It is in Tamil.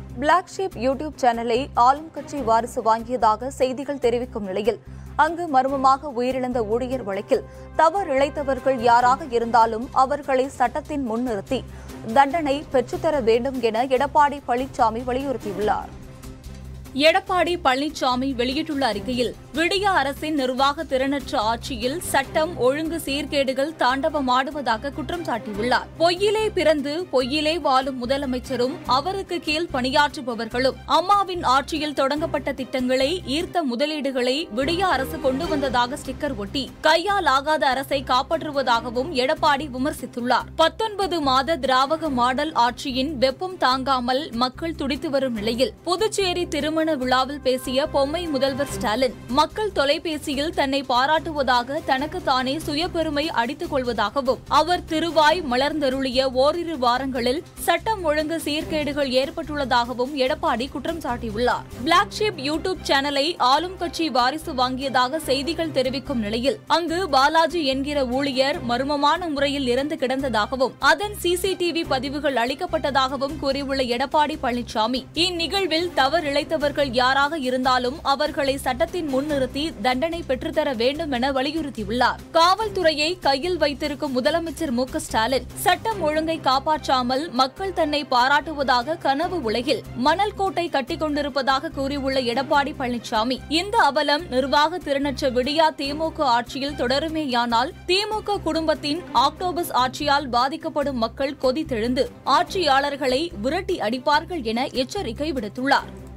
பிளாக் ஷீப் யூடியூப் சேனலை ஆளும் கட்சி வாரிசு வாங்கியதாக செய்திகள் தெரிவிக்கும் நிலையில் அங்கு மர்மமாக உயிரிழந்த ஊழியர் வழக்கில் தவறு இழைத்தவர்கள் யாராக இருந்தாலும் அவர்களை சட்டத்தின் முன்னிறுத்தி தண்டனை பெற்றுத்தர வேண்டும் என எடப்பாடி பழனிசாமி வலியுறுத்தியுள்ளார் எடப்பாடி பழனிசாமி வெளியிட்டுள்ள அறிக்கையில் விடிய அரசின் நிர்வாக திறனற்ற ஆட்சியில் சட்டம் ஒழுங்கு சீர்கேடுகள் தாண்டவமாடுவதாக குற்றம் சாட்டியுள்ளார் பொய்யிலே பிறந்து பொய்யிலே வாழும் முதலமைச்சரும் அவருக்கு கீழ் பணியாற்றுபவர்களும் அம்மாவின் ஆட்சியில் தொடங்கப்பட்ட திட்டங்களை ஈர்த்த முதலீடுகளை விடிய அரசு கொண்டு வந்ததாக ஸ்டிக்கர் ஒட்டி கையால் ஆகாத அரசை காப்பாற்றுவதாகவும் எடப்பாடி விமர்சித்துள்ளார் பத்தொன்பது மாத திராவக மாடல் ஆட்சியின் வெப்பம் தாங்காமல் மக்கள் துடித்து வரும் நிலையில் புதுச்சேரி திருமண விழாவில் பேசிய பொம்மை முதல்வர் ஸ்டாலின் மக்கள் தொலைபேசியில் தன்னை பாராட்டுவதாக தனக்குத்தானே சுயபெருமை அடித்துக் கொள்வதாகவும் அவர் திருவாய் மலர்ந்தருளிய ஓரிரு வாரங்களில் சட்டம் ஒழுங்கு சீர்கேடுகள் ஏற்பட்டுள்ளதாகவும் எடப்பாடி குற்றம் சாட்டியுள்ளார் பிளாக் ஷீப் யூடியூப் சேனலை ஆளும் கட்சி வாரிசு வாங்கியதாக செய்திகள் தெரிவிக்கும் நிலையில் அங்கு பாலாஜி என்கிற ஊழியர் மர்மமான முறையில் இறந்து கிடந்ததாகவும் அதன் சிசிடிவி பதிவுகள் அளிக்கப்பட்டதாகவும் கூறியுள்ள எடப்பாடி பழனிசாமி இந்நிகழ்வில் தவறிழைத்தவர்கள் யாராக இருந்தாலும் அவர்களை சட்டத்தின் முன்னிறுத்தி தண்டனை பெற்றுத்தர வேண்டும் என வலியுறுத்தியுள்ளார் காவல்துறையை கையில் வைத்திருக்கும் முதலமைச்சர் மு க ஸ்டாலின் சட்டம் ஒழுங்கை காப்பாற்றாமல் மக்கள் தன்னை பாராட்டுவதாக கனவு உலகில் மணல் கோட்டை கட்டிக் கொண்டிருப்பதாக கூறியுள்ள எடப்பாடி பழனிசாமி இந்த அவலம் நிர்வாக திறனற்ற விடியா திமுக ஆட்சியில் தொடருமேயானால் திமுக குடும்பத்தின் ஆக்டோபஸ் ஆட்சியால் பாதிக்கப்படும் மக்கள் கொதித்தெழுந்து ஆட்சியாளர்களை விரட்டி அடிப்பார்கள் என எச்சரிக்கை விடுத்துள்ளார்